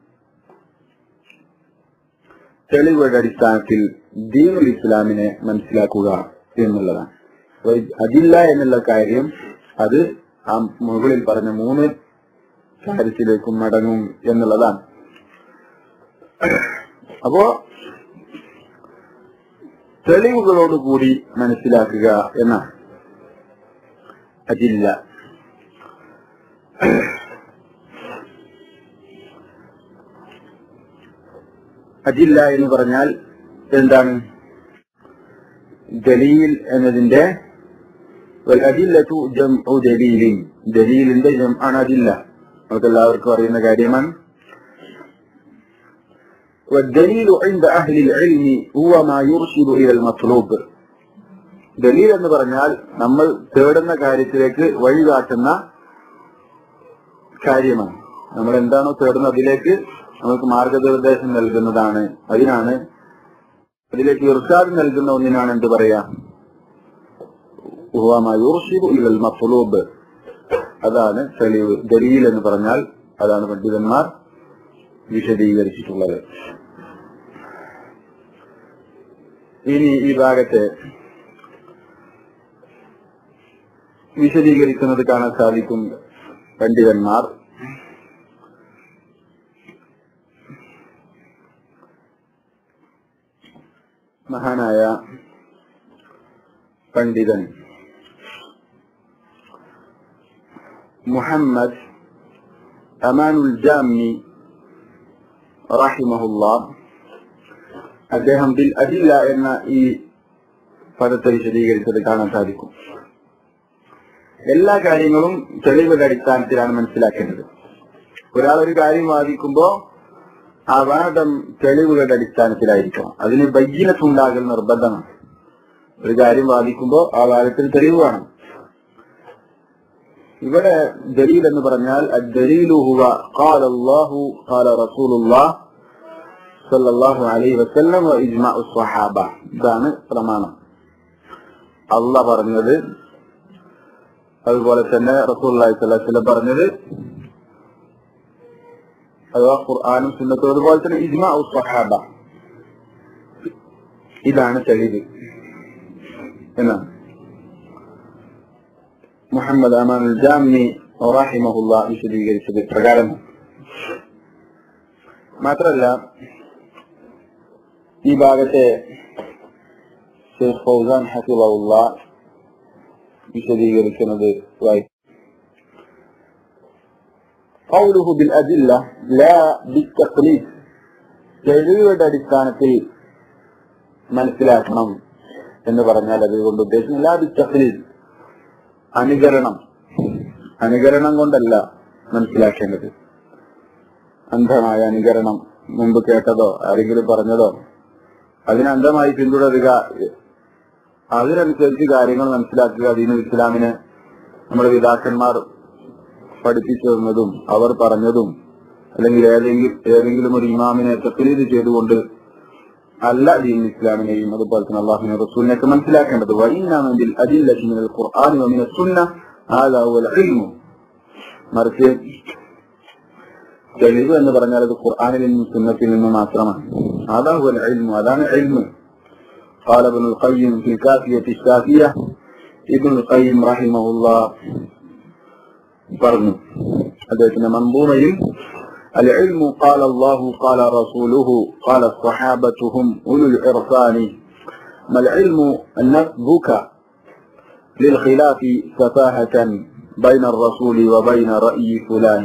തെളിവുകളുടെ അടിസ്ഥാനത്തിൽ ദീനുൽ ഇസ്ലാമിനെ മനസ്സിലാക്കുക എന്നുള്ളതാണ് അപ്പൊ അതില്ല എന്നുള്ള കാര്യം അത് ആ മുകളിൽ പറഞ്ഞ മൂന്ന് കാര്യത്തിലേക്കും മടങ്ങും എന്നുള്ളതാണ് അപ്പോ തെളിവുകളോടുകൂടി മനസ്സിലാക്കുക എന്നാണ് അതില്ല അതില്ല എന്ന് പറഞ്ഞാൽ എന്താണ് ദലീൽ എന്നതിന്റെ അതില്ലത്തു ജംഉ ദലീലിൻ ദലീലിന്റെ ജം ആണ് അതില്ല നമുക്ക് എല്ലാവർക്കും അറിയുന്ന കാര്യമാണ് والدليل عند أهل العلم هو ما يرشد إلى المطلوب ദലീൽ എന്ന് പറഞ്ഞാൽ നമ്മൾ തേടുന്ന കാര്യത്തിലേക്ക് വഴികാട്ടുന്ന കാര്യമാണ് നമ്മൾ എന്താണോ തേടുന്നത് അതിലേക്ക് നമുക്ക് മാർഗനിർദ്ദേശം നൽകുന്നതാണ് അതിനാണ് അതിലേക്ക് ഇർഷാദ് നൽകുന്ന ഒന്നിനാണ് എന്ത് പറയാ മഫ്ലൂബ് അതാണ് തെളിവ് ദലീൽ എന്ന് പറഞ്ഞാൽ അതാണ് പണ്ഡിതന്മാർ വിശദീകരിച്ചിട്ടുള്ളത് ഇനി ഈ ഭാഗത്തെ വിശദീകരിക്കുന്നത് കാണാൻ സാധിക്കും പണ്ഡിതന്മാർ മഹാനായ പണ്ഡിതൻ മുഹമ്മദ് അമാനുൽ ജാമി റഹിമഹുല്ല അദ്ദേഹം ബിൽ അദില്ല എന്ന ഈ പദത്തെ വിശദീകരിച്ചത് കാണാൻ സാധിക്കും എല്ലാ കാര്യങ്ങളും തെളിവുകളുടെ അടിസ്ഥാനത്തിലാണ് മനസ്സിലാക്കേണ്ടത് ഒരാൾ ഒരു കാര്യം വാദിക്കുമ്പോ ആ വാദം തെളിവുകളുടെ അടിസ്ഥാനത്തിലായിരിക്കണം അതിന് ബയ്യനത്തുണ്ടാകൽ നിർബന്ധമാണ് ഒരു കാര്യം വാദിക്കുമ്പോ ആ വാദത്തിൽ തെളിവ് വേണം ഇവിടെ ദലീൽ എന്ന് പറഞ്ഞാൽ ദലീലു ഹുവ ഖാല അല്ലാഹു ഖാല റസൂലുള്ളാഹ് സല്ലല്ലാഹു അലൈഹി വസല്ലം വ ഇജ്മാഉ സ്വഹാബ ഇതാണ് പ്രമാണം അല്ല പറഞ്ഞത് അതുപോലെ തന്നെ റസൂലുള്ളാഹി സ്വല്ലല്ലാഹു അലൈഹി വസല്ലം പറഞ്ഞത് അഥവാ ഖുർആാനും സുന്നത്തും അതുപോലെ തന്നെ ഇജ്മാഉ സ്വഹാബ ഇതാണ് തെളിവ് എന്നാണ് മുഹമ്മദ് അമാൻ ജാമി റഹിമഹുല്ല വിശദീകരിച്ചത് പ്രകാരം മാത്രല്ല ഈ ഭാഗത്തെ ഷെയ്ഖ് ഫൗസാൻ ഹഫിള്ള വിശദീകരിക്കുന്നത് വായി قوله بالأدلة لا بالتقليد തെളിവുകളുടെ അടിസ്ഥാനത്തിൽ മനസ്സിലാക്കണം എന്ന് പറഞ്ഞാൽ അതുകൊണ്ട് ഉദ്ദേശിക്കുന്നത് ലാ ബിത്തഖ്ലീദ് അനുകരണം അനുകരണം കൊണ്ടല്ല മനസ്സിലാക്കേണ്ടത് അന്ധമായ അനുകരണം മുമ്പ് കേട്ടതോ ആരെങ്കിലും പറഞ്ഞതോ അതിന് അന്ധമായി പിന്തുടരുക അതിനനുസരിച്ച് കാര്യങ്ങൾ മനസ്സിലാക്കുക ദീനു ഇസ്ലാമിന് നമ്മുടെ പിതാക്കന്മാർ പഠിപ്പിച്ചു തന്നതും അവർ പറഞ്ഞതും അല്ലെങ്കിൽ ഏതെങ്കിലും ഏതെങ്കിലും ഒരു ഇമാമിനെ തക്ലീദ് ചെയ്തുകൊണ്ട് അല്ല ദീൻ ഇസ്ലാമിനെയും അതുപോലെ തന്നെ അള്ളാഹുവിനെ റസൂലിനെയൊക്കെ മനസ്സിലാക്കേണ്ടത് വൈനാമെങ്കിൽ അതിൽ ഖുർആൻ വമിന സുന്ന ആദാവുൽ ഇൽമു മറിച്ച് തെളിവ് എന്ന് പറഞ്ഞാൽ അത് ഖുർആനിൽ നിന്നും സുന്നത്തിൽ നിന്നും മാത്രമാണ് ആദാവുൽ ഇൽമു അതാണ് ഇൽമു قال ابن القيم في الكافية الشافية ابن القيم رحمه الله പറഞ്ഞു അദ്ദേഹത്തിന്റെ മൻബൂമയിൽ العلم قال الله قال رسوله قال الصحابة هم أولو العرفان ما العلم نسبك للخلاف سفاهة بين الرسول وبين رأي فلان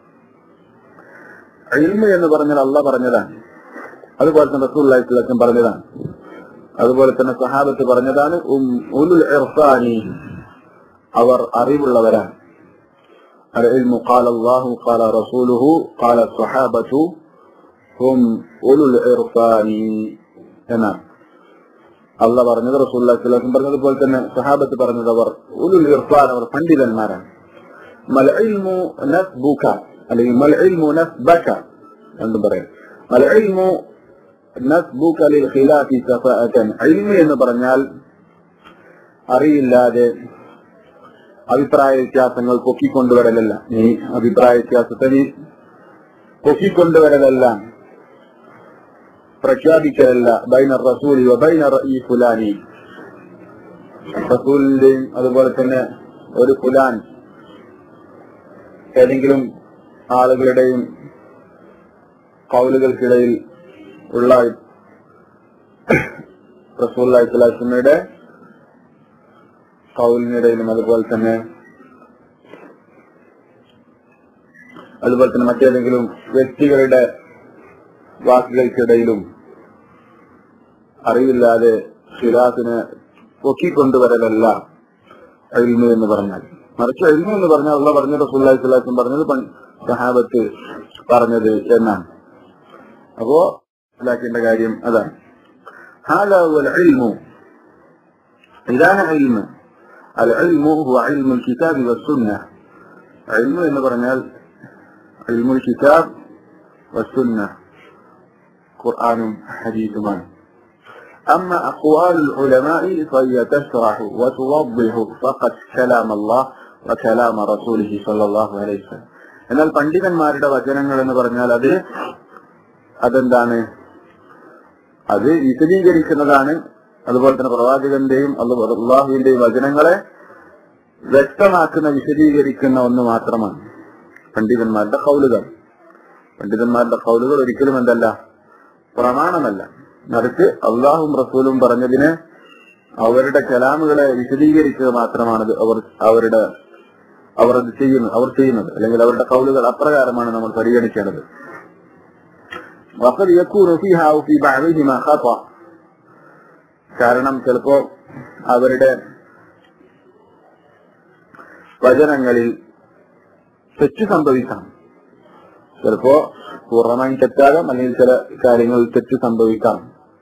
علم എന്ന് പറഞ്ഞാൽ അല്ല പറഞ്ഞതാണ് അതുപോലെ തന്നെ റസൂൽ അലൈഹി പറഞ്ഞതാണ് അതുപോലെ തന്നെ സഹാബത്ത് പറഞ്ഞതാണ് ഉം ഉലുൽ ഇർഫാനി അവർ അറിവുള്ളവരാണ് العلم قال الله قال رسوله قال الصحابة هم أولو العرفان എന്നാ അല്ല പറഞ്ഞത് റസൂല്ലാ പറഞ്ഞതുപോലെ തന്നെ സഹാബത്ത് പറഞ്ഞത് അവർ ഉലുൽ ഇർഫാൻ അവർ പണ്ഡിതന്മാരാണ് മൽ ഇൽമു നസ്ബുക അല്ലെങ്കിൽ മൽ ഇൽമു നസ്ബക എന്നും പറയാം മൽ ഇൽമു നസ്ബുക ലിൽ ഖിലാഫി സഫഅതൻ ഇൽമു എന്ന് പറഞ്ഞാൽ അറിയില്ലാതെ അഭിപ്രായ വ്യത്യാസങ്ങൾ പൊക്കിക്കൊണ്ടുവരലല്ല നീ അഭിപ്രായ വ്യത്യാസത്തെ നീ പൊക്കിക്കൊണ്ടുവരലല്ല പ്രഖ്യാപിക്കലല്ല ബൈന റസൂലി ബൈന ഈ ഫുലാനി റസൂലിന്റെയും അതുപോലെ തന്നെ ഒരു ഫുലാൻ ഏതെങ്കിലും ആളുകളുടെയും കൗലുകൾക്കിടയിൽ ഉള്ള റസൂൽ അലൈഹിസ്ലാസ്മയുടെ കൗലിനിടയിലും അതുപോലെ തന്നെ അതുപോലെ തന്നെ മറ്റേതെങ്കിലും വ്യക്തികളുടെ വാക്കുകൾക്കിടയിലും അറിവില്ലാതെ ഷിറാസിനെ പൊക്കിക്കൊണ്ടുവരലല്ല എൽമു എന്ന് പറഞ്ഞാൽ മറിച്ച് എൽമു എന്ന് പറഞ്ഞാൽ അള്ള പറഞ്ഞ റസൂല്ലാഹി സ്വലാസും പറഞ്ഞത് പൺ- സഹാബത്ത് പറഞ്ഞത് എന്നാണ് അപ്പോ മനസ്സിലാക്കേണ്ട കാര്യം അതാണ് هذا هو العلم ഇതാണ് علم العلم هو علم الكتاب والسنة علم എന്ന് പറഞ്ഞാൽ علم الكتاب والسنة قرآن حديثمان أما أقوال العلماء فهي تشرح وتوضح فقط كلام الله وكلام رسوله صلى الله عليه وسلم എന്നാൽ പണ്ഡിതന്മാരുടെ വചനങ്ങൾ എന്ന് പറഞ്ഞാൽ അത് അതെന്താണ് അത് വിശദീകരിക്കുന്നതാണ് അതുപോലെ തന്നെ പ്രവാചകന്റെയും അല്ല- അള്ളാഹുവിന്റെയും വചനങ്ങളെ വ്യക്തമാക്കുന്ന വിശദീകരിക്കുന്ന ഒന്ന് മാത്രമാണ് പണ്ഡിതന്മാരുടെ കൗലുകൾ പണ്ഡിതന്മാരുടെ കൗലുകൾ ഒരിക്കലും എന്തല്ല പ്രമാണമല്ല മറിച്ച് അള്ളാഹും റസൂലും പറഞ്ഞതിന് അവരുടെ കലാമുകളെ വിശദീകരിക്കുക മാത്രമാണ് അവർ അവരുടെ അവർ അത് ചെയ്യുന്നത് അവർ ചെയ്യുന്നത് അല്ലെങ്കിൽ അവരുടെ കൗലുകൾ അപ്രകാരമാണ് നമ്മൾ പരിഗണിക്കേണ്ടത് وقد يكون فيها أو في بعضهما خطأ കാരണം ചിലപ്പോ അവരുടെ വചനങ്ങളിൽ തെറ്റ് സംഭവിക്കാം ചിലപ്പോ പൂർണ്ണമായും തെറ്റാകാം അല്ലെങ്കിൽ ചില കാര്യങ്ങളിൽ തെറ്റ് സംഭവിക്കാം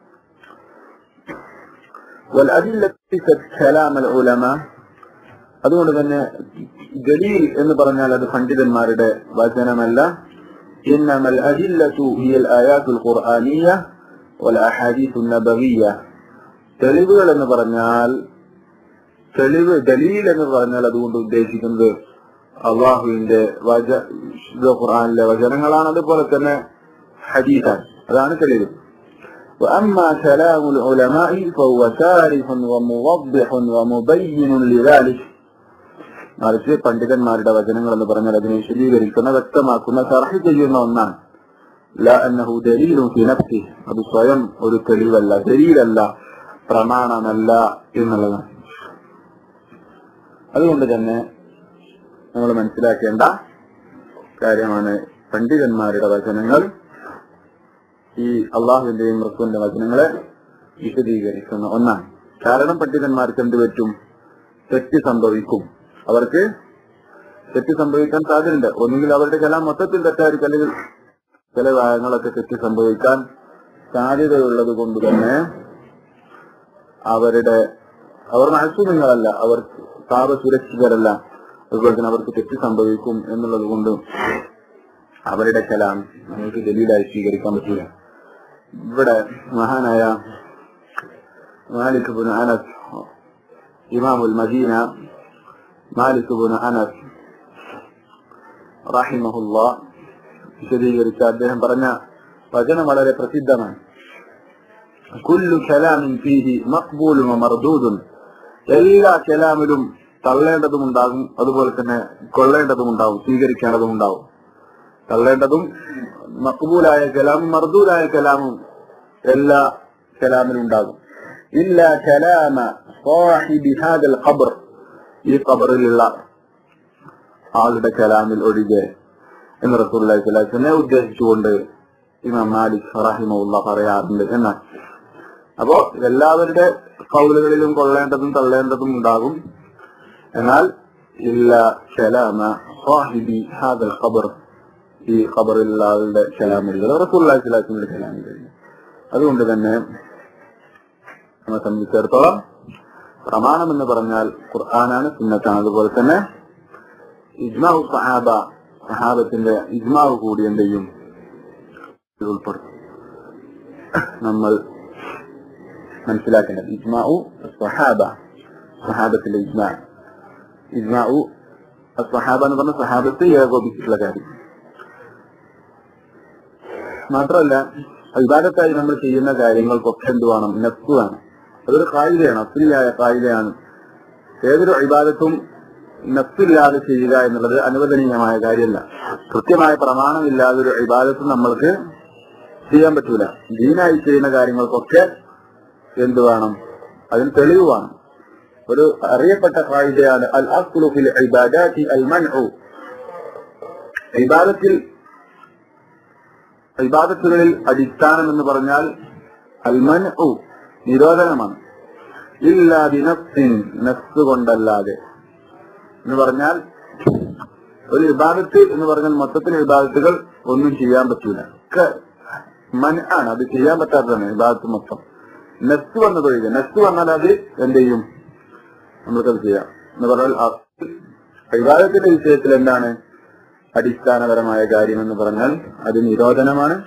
والأدلة ليست كلام العلماء അതുകൊണ്ട് തന്നെ ദലീൽ എന്ന് പറഞ്ഞാൽ അത് പണ്ഡിതന്മാരുടെ വചനമല്ല إنما الأدلة هي الآيات القرآنية والأحاديث النبوية തെളിവുകൾ എന്ന് പറഞ്ഞാൽ തെളിവ് ദലീൽ എന്ന് പറഞ്ഞാൽ അതുകൊണ്ട് ഉദ്ദേശിക്കുന്നത് അള്ളാഹുവിന്റെ വച ഇത് ഖുർആനിലെ വചനങ്ങളാണ് അതുപോലെ തന്നെ ഹദീസാണ് അതാണ് തെളിവ് وأما كلام العلماء فهو شارح وموضح ومبين لذلك മറിച്ച് പണ്ഡിതന്മാരുടെ വചനങ്ങൾ എന്ന് പറഞ്ഞാൽ അതിനെ വിശദീകരിക്കുന്ന വ്യക്തമാക്കുന്ന സർഹ് ചെയ്യുന്ന ഒന്നാണ് لا أنه دليل في نفسه അത് സ്വയം ഒരു തെളിവല്ല ദലീലല്ല പ്രമാണമല്ല എന്നുള്ളതാണ് അതുകൊണ്ട് തന്നെ നമ്മൾ മനസ്സിലാക്കേണ്ട കാര്യമാണ് പണ്ഡിതന്മാരുടെ വചനങ്ങൾ ഈ അള്ളാഹുവിന്റെയും റസൂലിന്റെ വചനങ്ങളെ വിശദീകരിക്കുന്ന ഒന്നാണ് കാരണം പണ്ഡിതന്മാർക്ക് എന്ത് പറ്റും തെറ്റ് സംഭവിക്കും അവർക്ക് തെറ്റ് സംഭവിക്കാൻ സാധ്യതയുണ്ട് ഒന്നുകിൽ അവരുടെ കലാം മൊത്തത്തിൽ തെറ്റായിരിക്കും അല്ലെങ്കിൽ ചില ഭാഗങ്ങളൊക്കെ തെറ്റ് സംഭവിക്കാൻ സാധ്യതയുള്ളത് കൊണ്ട് തന്നെ അവരുടെ അവർ മത്സൂമികളല്ല അവർ പാപസുരക്ഷിതരല്ല അതുപോലെ തന്നെ അവർക്ക് തെറ്റ് സംഭവിക്കും എന്നുള്ളത് കൊണ്ട് അവരുടെ കലാം നമുക്ക് ദലീലായി സ്വീകരിക്കാൻ പറ്റില്ല ഇവിടെ മഹാനായ മാലിക് ബുൻ അനസ് ഇമാമുൽ മദീന മാലിക് ബുൻ അനസ് റഹിമഹുല്ല വിശദീകരിച്ച അദ്ദേഹം പറഞ്ഞ വചനം വളരെ പ്രസിദ്ധമാണ് കുല്ലു കലാമിൻ ഫീഹി മഖ്ബൂലും മർദൂദുൻ എല്ലാ കലാമിലും തള്ളേണ്ടതുമുണ്ടാകും അതുപോലെ തന്നെ കൊള്ളേണ്ടതുമുണ്ടാവും സ്വീകരിക്കേണ്ടതുമുണ്ടാവും തള്ളേണ്ടതും മക്ബൂലായ കലാമും മർദൂലായ കലാമും എല്ലാ കലാമിലും ഉണ്ടാകും ഇല്ല കലാമ സാഹിബി ഹാദൽ ഖബർ ഈ ഖബറിലുള്ള ആളുടെ കലാമിൽ ഒഴികെ എന്ന് റസൂലുള്ളാഹി സ്വല്ലല്ലാഹു അലൈഹി വസല്ലം ഉദ്ദേശിച്ചുകൊണ്ട് ഇമാം മാലിക് റഹിമഹുല്ല പറയാറുണ്ട് എന്നാണ് അപ്പോ എല്ലാവരുടെ കൗലുകളിലും കൊള്ളേണ്ടതും തള്ളേണ്ടതും ഉണ്ടാകും എന്നാൽ ഇല്ല കലാമ സാഹിബി ഹാദൽ ഖബർ ഈ ഖബറിലുള്ള ആളുടെ കലാമില്ല റസൂലുള്ളാഹി സ്വല്ലല്ലാഹു അലൈഹി വസല്ലം കലാമില്ല അതുകൊണ്ട് തന്നെ നമ്മെ സംബന്ധിച്ചിടത്തോളം പ്രമാണം എന്ന് പറഞ്ഞാൽ ഖുർആനാണ് സുന്നത്താണ് അതുപോലെ തന്നെ ഇജ്മാവ് സഹാബ സഹാബത്തിന്റെ ഇജ്മാവ് കൂടി എന്ത് ചെയ്യും ഇതിൽ ഉൾപ്പെടുത്തും നമ്മൾ മനസ്സിലാക്കേണ്ടത് ഇജ്മാഉ സഹാബ സഹാബത്തിന്റെ ഇജ്മാ ഇജ്മാഉ സഹാബ എന്ന് പറഞ്ഞ സഹാബത്ത് ഏകോപിച്ചിട്ടുള്ള കാര്യം മാത്രമല്ല വിവാദത്തായി നമ്മൾ ചെയ്യുന്ന കാര്യങ്ങൾക്കൊക്കെ എന്ത് വേണം നഫ് വേണം അതൊരു കായികയാണ് അസുലിയായ കായികയാണ് ഏതൊരു ഇബാദത്തും നഫില്ലാതെ ചെയ്യുക എന്നുള്ളത് അനുവദനീയമായ കാര്യമല്ല കൃത്യമായ പ്രമാണമില്ലാതെ ഒരു ഇബാദത്തും നമ്മൾക്ക് ചെയ്യാൻ പറ്റൂല ദീനായി ചെയ്യുന്ന കാര്യങ്ങൾക്കൊക്കെ എന്ത് വേണം അതിന് തെളിവ് വേണം ഒരു അറിയപ്പെട്ട കായികയാണ് അൽ അസ്ലു ഫിൽ ഇബാദാത്തി അൽ മൻഉ ഇബാദത്തിൽ ഇബാദത്തുകളിൽ അടിസ്ഥാനം എന്ന് പറഞ്ഞാൽ അൽ മൻഉ നിരോധനമാണ് ഇല്ലാ ബിനഫ്സിൻ നഫ്സ് കൊണ്ടല്ലാതെ എന്ന് പറഞ്ഞാൽ ഒരു വിഭാഗത്ത് എന്ന് പറഞ്ഞാൽ മൊത്തത്തിൽ വിഭാഗത്തുകൾ ഒന്നും ചെയ്യാൻ പറ്റൂല ഒക്കെ മൻ ആണ് അത് ചെയ്യാൻ പറ്റാത്തതാണ് വിഭാഗത്ത് മൊത്തം നെസ് വന്നതൊഴികെ നെസ് വന്നാൽ അത് എന്ത് ചെയ്യും നമ്മൾക്കത് ചെയ്യാം എന്ന് പറഞ്ഞാൽ വിവാദത്തിന്റെ വിഷയത്തിൽ എന്താണ് അടിസ്ഥാനപരമായ കാര്യം എന്ന് പറഞ്ഞാൽ അത് നിരോധനമാണ്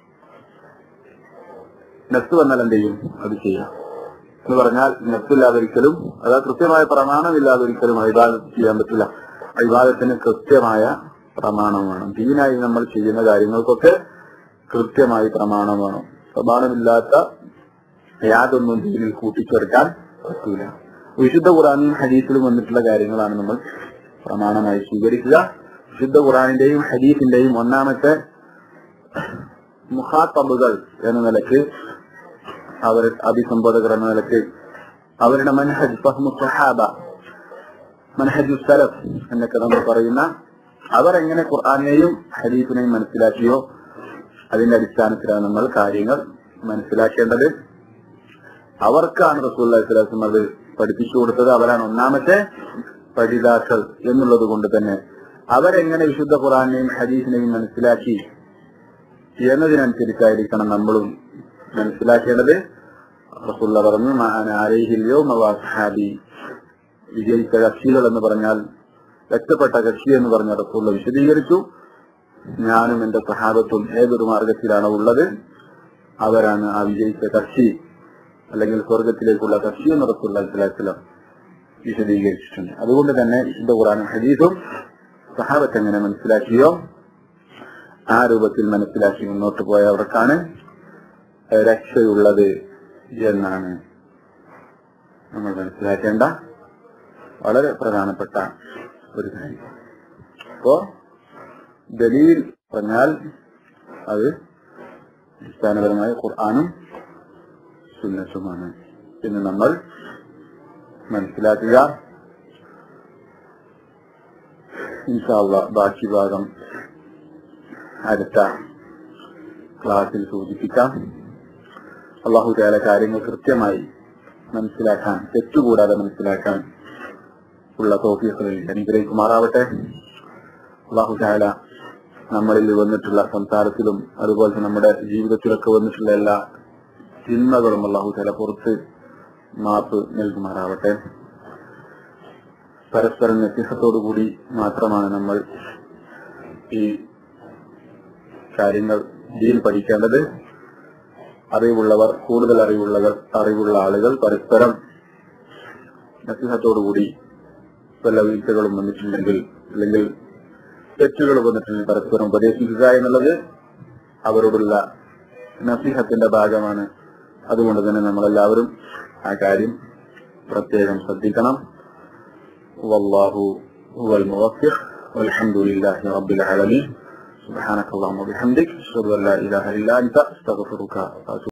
നെസ് വന്നാൽ എന്ത് ചെയ്യും അത് ചെയ്യാം എന്ന് പറഞ്ഞാൽ നെസ്സില്ലാതൊരിക്കലും അതാ കൃത്യമായ പ്രമാണമില്ലാതൊരിക്കലും അഭിവാദത്ത് ചെയ്യാൻ പറ്റില്ല അഭിവാദത്തിന് കൃത്യമായ പ്രമാണം വേണം ദീനായി നമ്മൾ ചെയ്യുന്ന കാര്യങ്ങൾക്കൊക്കെ കൃത്യമായി പ്രമാണം വേണം പ്രമാണമില്ലാത്ത യാതൊന്നും ദീനിൽ കൂട്ടിച്ചേർക്കാൻ പറ്റൂല വിശുദ്ധ ഖുറാനും ഹദീസിലും വന്നിട്ടുള്ള കാര്യങ്ങളാണ് നമ്മൾ പ്രമാണമായി സ്വീകരിക്കുക വിശുദ്ധ ഖുറാനിന്റെയും ഹദീസിന്റെയും ഒന്നാമത്തെ മുഖാത്തബുകൾ എന്ന നിലയ്ക്ക് അവർ അഭിസംബോധകർ എന്ന നിലയ്ക്ക് അവരുടെ മനഹജ് ഫഹ്മു സഹാബ മനഹജു സലഫ് എന്നൊക്കെ നമ്മൾ പറയുന്ന അവർ എങ്ങനെ ഖുർആാനെയും ഹദീസിനെയും മനസ്സിലാക്കിയോ അതിന്റെ അടിസ്ഥാനത്തിലാണ് നമ്മൾ കാര്യങ്ങൾ മനസ്സിലാക്കേണ്ടത് അവർക്കാണ് റസൂല്ലി സ്വലാസം അത് പഠിപ്പിച്ചു കൊടുത്തത് അവരാണ് ഒന്നാമത്തെ പഠിതാക്കൾ എന്നുള്ളത് കൊണ്ട് തന്നെ അവരെങ്ങനെ വിശുദ്ധ ഖുറാനെയും ഹദീസിനെയും മനസ്സിലാക്കി എന്നതിനനുസരിച്ചായിരിക്കണം നമ്മളും മനസ്സിലാക്കേണ്ടത് റസുല്ല പറഞ്ഞു ആരേഹില്യോ മവാഹാബി വിജയിച്ച കക്ഷികൾ എന്ന് പറഞ്ഞാൽ രക്ഷപ്പെട്ട കക്ഷി എന്ന് പറഞ്ഞ റസുല്ല വിശദീകരിച്ചു ഞാനും എന്റെ സഹാബത്തും ഏതൊരു മാർഗത്തിലാണ് ഉള്ളത് അവരാണ് ആ വിജയിച്ച കക്ഷി അല്ലെങ്കിൽ സ്വർഗത്തിലേക്കുള്ള കക്ഷി എന്ന് റസുല്ല അലൈഹിസ്ലാം വിശദീകരിച്ചിട്ടുണ്ട് അതുകൊണ്ട് തന്നെ വിശുദ്ധ ഖുറാനും ഹദീസും സഹാബത്ത് എങ്ങനെ മനസ്സിലാക്കിയോ ആ രൂപത്തിൽ മനസ്സിലാക്കി മുന്നോട്ട് പോയവർക്കാണ് രക്ഷയുള്ളത് എന്നാണ് നമ്മൾ മനസ്സിലാക്കേണ്ട വളരെ പ്രധാനപ്പെട്ട ഒരു കാര്യം അപ്പോ ദലീൽ പറഞ്ഞാൽ അത് അടിസ്ഥാനപരമായ ഖുർആാനും സുന്നത്തുമാണ് എന്ന് നമ്മൾ മനസ്സിലാക്കുക ഇൻഷാല്ല ബാക്കി ഭാഗം അടുത്ത ക്ലാസ്സിൽ സൂചിപ്പിക്കാം അള്ളാഹു താല കാര്യങ്ങൾ കൃത്യമായി മനസ്സിലാക്കാൻ തെറ്റുകൂടാതെ മനസ്സിലാക്കാൻ ഉള്ള തോഫീസുകളിൽ അനുഗ്രഹിക്കുമാറാവട്ടെ അള്ളാഹു താല നമ്മളിൽ വന്നിട്ടുള്ള സംസാരത്തിലും അതുപോലെ തന്നെ നമ്മുടെ ജീവിതത്തിലൊക്കെ വന്നിട്ടുള്ള എല്ലാ തിന്മകളും അള്ളാഹു താല പുറത്ത് മാപ്പ് നൽകുമാറാവട്ടെ പരസ്പരം വ്യത്യസ്തത്തോടുകൂടി മാത്രമാണ് നമ്മൾ ഈ കാര്യങ്ങൾ ദീൻ പഠിക്കേണ്ടത് അറിവുള്ളവർ കൂടുതൽ അറിവുള്ളവർ അറിവുള്ള ആളുകൾ പരസ്പരം നസിഹത്തോടുകൂടി വല്ല വീഴ്ചകളും വന്നിട്ടുണ്ടെങ്കിൽ അല്ലെങ്കിൽ തെറ്റുകൾ വന്നിട്ടുണ്ടെങ്കിൽ പരസ്പരം ഉപദേശിക്കുക എന്നുള്ളത് അവരോടുള്ള നസിഹത്തിന്റെ ഭാഗമാണ് അതുകൊണ്ട് തന്നെ നമ്മളെല്ലാവരും ആ കാര്യം പ്രത്യേകം ശ്രദ്ധിക്കണം വല്ലാഹു هو الموفق والحمد لله رب العالمين سبحانك اللهم وبحمدك اشهد ان لا اله الا انت استغفرك واتوب